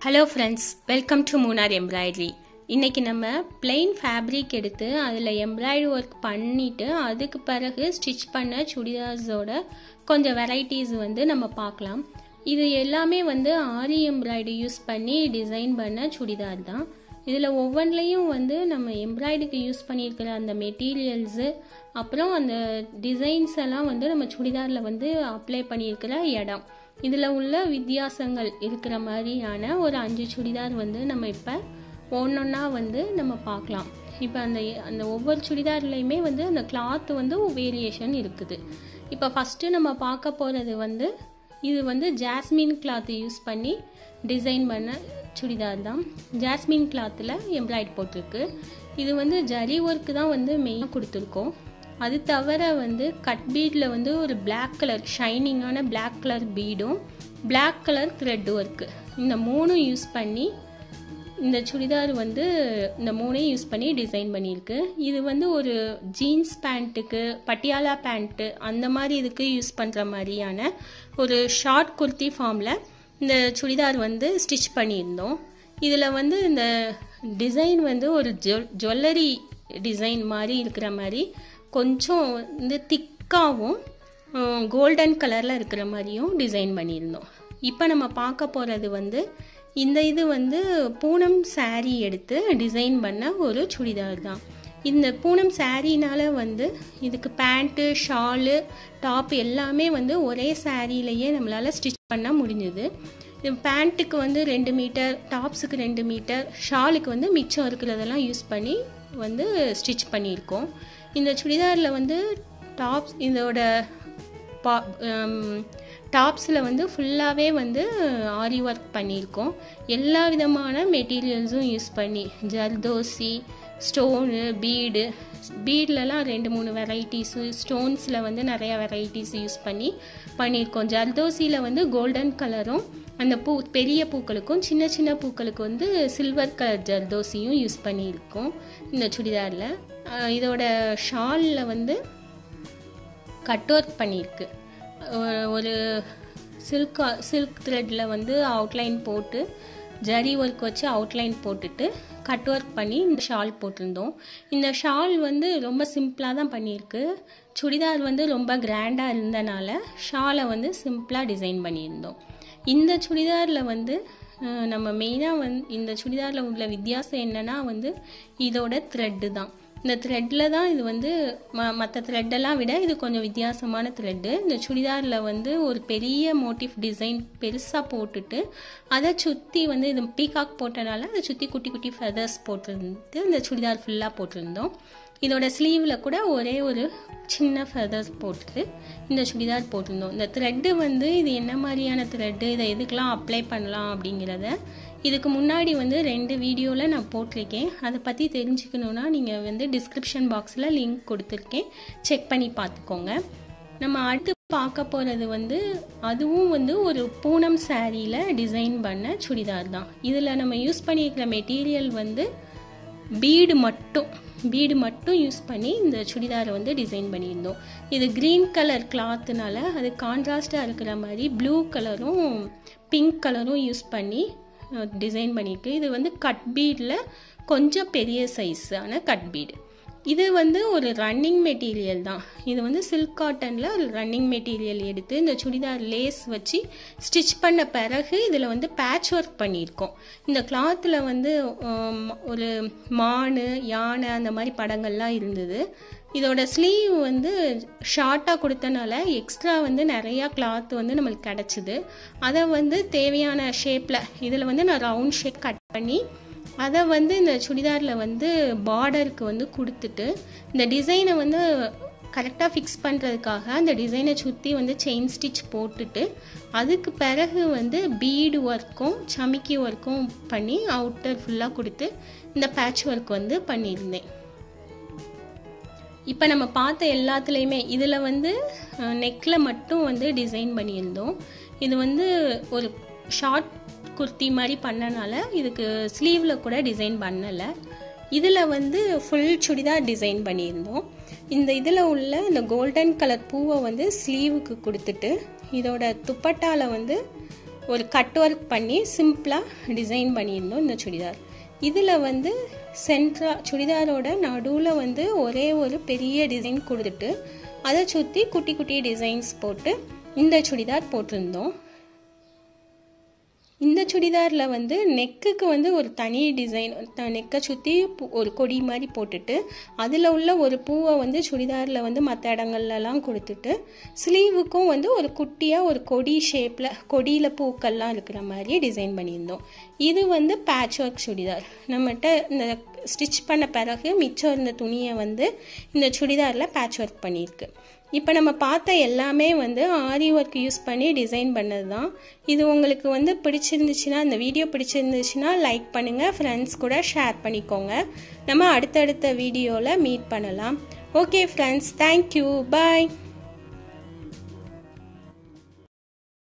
hello friends welcome to Munnar embroidery இன்றைக்கி நம்ம plain fabric எடுத்து அதில் எம்ப்ராய்டரி ஒர்க் பண்ணிவிட்டு அதுக்கு பிறகு ஸ்டிச் பண்ண சுடிதார்ஸோட கொஞ்சம் வெரைட்டிஸ் வந்து நம்ம பார்க்கலாம் இது எல்லாமே வந்து ஆரி எம்ப்ராய்டரி யூஸ் பண்ணி டிசைன் பண்ண சுடிதார் தான் இதில் ஒவ்வொன்றிலையும் வந்து நம்ம எம்ப்ராய்டரிக்கு யூஸ் பண்ணியிருக்கிற அந்த மெட்டீரியல்ஸு அப்புறம் அந்த டிசைன்ஸ் எல்லாம் வந்து நம்ம சுடிதாரில் வந்து அப்ளை பண்ணியிருக்கிற இடம் இதில் உள்ள வித்தியாசங்கள் இருக்கிற மாதிரியான ஒரு அஞ்சு சுடிதார் வந்து நம்ம இப்போ ஒன்றொன்னா வந்து நம்ம பார்க்கலாம் இப்போ அந்த அந்த ஒவ்வொரு சுடிதார்லேயுமே வந்து அந்த கிளாத் வந்து வேரியேஷன் இருக்குது இப்போ ஃபஸ்ட்டு நம்ம பார்க்க போகிறது வந்து இது வந்து ஜாஸ்மின் கிளாத் யூஸ் பண்ணி டிசைன் பண்ண சுடிதார் தான் ஜாஸ்மின் கிளாத்தில் எம்ப்ராய்ட் போட்டிருக்கு இது வந்து ஜரி ஒர்க்கு தான் வந்து மெயினாக கொடுத்துருக்கோம் அது தவிர வந்து கட் பீடில் வந்து ஒரு பிளாக் கலர் ஷைனிங்கான பிளாக் கலர் பீடும் பிளாக் கலர் த்ரெட் ஒர்க்கு இந்த மூணும் யூஸ் பண்ணி இந்த சுடிதார் வந்து இந்த மூணையும் யூஸ் பண்ணி டிசைன் பண்ணியிருக்கு இது வந்து ஒரு ஜீன்ஸ் பேண்ட்டுக்கு பட்டியாலா பேண்ட்டு அந்த மாதிரி இதுக்கு யூஸ் பண்ணுற மாதிரியான ஒரு ஷார்ட் குர்த்தி ஃபார்மில் இந்த சுடிதார் வந்து ஸ்டிச் பண்ணியிருந்தோம் இதில் வந்து இந்த டிசைன் வந்து ஒரு ஜுவல் ஜுவல்லரி டிசைன் மாதிரி இருக்கிற மாதிரி கொஞ்சம் வந்து திக்காகவும் கோல்டன் கலரில் இருக்கிற மாதிரியும் டிசைன் பண்ணியிருந்தோம் இப்போ நம்ம பார்க்க போகிறது வந்து இந்த இது வந்து பூனம் சாரீ எடுத்து டிசைன் பண்ண ஒரு சுடிதார் தான் இந்த பூனம் சாரீனால் வந்து இதுக்கு பேண்ட்டு ஷாலு டாப் எல்லாமே வந்து ஒரே சாரீலையே நம்மளால் ஸ்டிச் பண்ண முடிஞ்சுது பேண்ட்டுக்கு வந்து ரெண்டு மீட்டர் டாப்ஸுக்கு ரெண்டு மீட்டர் ஷாலுக்கு வந்து மிச்சம் இருக்கிறதெல்லாம் யூஸ் பண்ணி வந்து ஸ்டிச் பண்ணியிருக்கோம் இந்த சுடிதாரில் வந்து டாப்ஸ் இதோட பா டாப்ஸில் வந்து ஃபுல்லாகவே வந்து ஆரி ஒர்க் பண்ணியிருக்கோம் எல்லா விதமான மெட்டீரியல்ஸும் யூஸ் பண்ணி ஜர்தோசி ஸ்டோனு பீடு பீட்லலாம் ரெண்டு மூணு வெரைட்டிஸு ஸ்டோன்ஸில் வந்து நிறைய வெரைட்டிஸ் யூஸ் பண்ணி பண்ணியிருக்கோம் ஜர்தோசியில் வந்து கோல்டன் கலரும் அந்த பூ பெரிய பூக்களுக்கும் சின்ன சின்ன பூக்களுக்கு வந்து சில்வர் கலர் ஜர்தோசியும் யூஸ் பண்ணியிருக்கோம் இந்த சுடிதாரில் இதோட ஷாலில் வந்து கட் ஒர்க் பண்ணியிருக்கு ஒரு சில்கா சில்க் த்ரெட்டில் வந்து அவுட்லைன் போட்டு ஜரி ஒர்க் வச்சு அவுட்லைன் போட்டுட்டு கட் ஒர்க் பண்ணி இந்த ஷால் போட்டிருந்தோம் இந்த ஷால் வந்து ரொம்ப சிம்பிளாக தான் பண்ணியிருக்கு சுடிதார் வந்து ரொம்ப கிராண்டாக இருந்தனால ஷாலை வந்து சிம்பிளாக டிசைன் பண்ணியிருந்தோம் இந்த சுடிதாரில் வந்து நம்ம மெயினாக வந்து இந்த சுடிதாரில் உள்ள வித்தியாசம் என்னென்னா வந்து இதோட த்ரெட்டு தான் இந்த த்ரெட்டில் தான் இது வந்து ம மற்ற த்ரெட்டெல்லாம் விட இது கொஞ்சம் வித்தியாசமான த்ரெட்டு இந்த சுடிதாரில் வந்து ஒரு பெரிய மோட்டிவ் டிசைன் பெருசாக போட்டுட்டு அதை சுற்றி வந்து இது பீகாக் போட்டனால அதை சுற்றி குட்டி குட்டி ஃபெதர்ஸ் போட்டிருந்து இந்த சுடிதார் ஃபுல்லாக போட்டிருந்தோம் இதோட ஸ்லீவில் கூட ஒரே ஒரு சின்ன ஃபெதர்ஸ் போட்டு இந்த சுடிதார் போட்டிருந்தோம் இந்த த்ரெட்டு வந்து இது என்ன மாதிரியான த்ரெட்டு இதை எதுக்கெலாம் அப்ளை பண்ணலாம் அப்படிங்கிறத இதுக்கு முன்னாடி வந்து ரெண்டு வீடியோவில் நான் போட்டிருக்கேன் அதை பற்றி தெரிஞ்சுக்கணுன்னா நீங்கள் வந்து டிஸ்கிரிப்ஷன் பாக்ஸில் லிங்க் கொடுத்துருக்கேன் செக் பண்ணி பார்த்துக்கோங்க நம்ம அடுத்து பார்க்க போகிறது வந்து அதுவும் வந்து ஒரு பூனம் சாரியில் டிசைன் பண்ண சுடிதார் தான் இதில் நம்ம யூஸ் பண்ணியிருக்கிற மெட்டீரியல் வந்து பீடு மட்டும் பீடு மட்டும் யூஸ் பண்ணி இந்த சுடிதாரை வந்து டிசைன் பண்ணியிருந்தோம் இது க்ரீன் கலர் கிளாத்துனால அது கான்ட்ராஸ்டாக இருக்கிற மாதிரி ப்ளூ கலரும் பிங்க் கலரும் யூஸ் பண்ணி டிசைன் பண்ணியிருக்கு இது வந்து கட் பீடில் கொஞ்சம் பெரிய சைஸான கட் பீடு இது வந்து ஒரு ரன்னிங் மெட்டீரியல் தான் இது வந்து சில்க் காட்டனில் ரன்னிங் மெட்டீரியல் எடுத்து இந்த சுடிதார் லேஸ் வச்சு ஸ்டிச் பண்ண பிறகு இதில் வந்து பேட்ச் ஒர்க் பண்ணியிருக்கோம் இந்த கிளாத்தில் வந்து ஒரு மான் யானை அந்த மாதிரி படங்கள்லாம் இருந்தது இதோட ஸ்லீவ் வந்து ஷார்ட்டாக கொடுத்தனால எக்ஸ்ட்ரா வந்து நிறையா கிளாத் வந்து நம்மளுக்கு கிடச்சிது அதை வந்து தேவையான ஷேப்பில் இதில் வந்து நான் ரவுண்ட் ஷேப் கட் பண்ணி அதை வந்து இந்த சுடிதாரில் வந்து பார்டருக்கு வந்து கொடுத்துட்டு இந்த டிசைனை வந்து கரெக்டாக ஃபிக்ஸ் பண்ணுறதுக்காக அந்த டிசைனை சுற்றி வந்து செயின் ஸ்டிச் போட்டுட்டு அதுக்கு பிறகு வந்து பீடு ஒர்க்கும் சமிக்கி ஒர்க்கும் பண்ணி அவுட்டர் ஃபுல்லாக கொடுத்து இந்த பேட்ச் ஒர்க் வந்து பண்ணியிருந்தேன் இப்போ நம்ம பார்த்த எல்லாத்துலேயுமே இதில் வந்து நெக்கில் மட்டும் வந்து டிசைன் பண்ணியிருந்தோம் இது வந்து ஒரு ஷார்ட் குர்த்தி மாதிரி பண்ணனால இதுக்கு ஸ்லீவில் கூட டிசைன் பண்ணலை இதில் வந்து ஃபுல் சுடிதார் டிசைன் பண்ணியிருந்தோம் இந்த இதில் உள்ள இந்த கோல்டன் கலர் பூவை வந்து ஸ்லீவுக்கு கொடுத்துட்டு இதோட துப்பட்டாவில் வந்து ஒரு கட் ஒர்க் பண்ணி சிம்பிளாக டிசைன் பண்ணியிருந்தோம் இந்த சுடிதார் இதில் வந்து சென்ட்ரா சுடிதாரோட நடுவில் வந்து ஒரே ஒரு பெரிய டிசைன் கொடுத்துட்டு அதை சுற்றி குட்டி குட்டி டிசைன்ஸ் போட்டு இந்த சுடிதார் போட்டிருந்தோம் இந்த சுடிதாரில் வந்து நெக்குக்கு வந்து ஒரு தனி டிசைன் நெக்கை சுற்றி ஒரு கொடி மாதிரி போட்டுட்டு அதில் உள்ள ஒரு பூவை வந்து சுடிதாரில் வந்து மற்ற இடங்கள்லலாம் கொடுத்துட்டு ஸ்லீவுக்கும் வந்து ஒரு குட்டியாக ஒரு கொடி ஷேப்பில் கொடியில் பூக்கள்லாம் இருக்கிற மாதிரி டிசைன் பண்ணியிருந்தோம் இது வந்து பேட்ச் ஒர்க் சுடிதார் நம்மகிட்ட இந்த ஸ்டிச் பண்ண பிறகு மிச்சம் இருந்த துணியை வந்து இந்த சுடிதாரில் பேட்ச் ஒர்க் பண்ணியிருக்கு இப்போ நம்ம பார்த்த எல்லாமே வந்து ஆரி ஒர்க் யூஸ் பண்ணி டிசைன் பண்ணது தான் இது உங்களுக்கு வந்து பிடிச்சிருந்துச்சுன்னா இந்த வீடியோ பிடிச்சிருந்துச்சுன்னா லைக் பண்ணுங்கள் ஃப்ரெண்ட்ஸ் கூட ஷேர் பண்ணிக்கோங்க நம்ம அடுத்தடுத்த வீடியோவில் மீட் பண்ணலாம் ஓகே ஃப்ரெண்ட்ஸ் தேங்க்யூ பாய்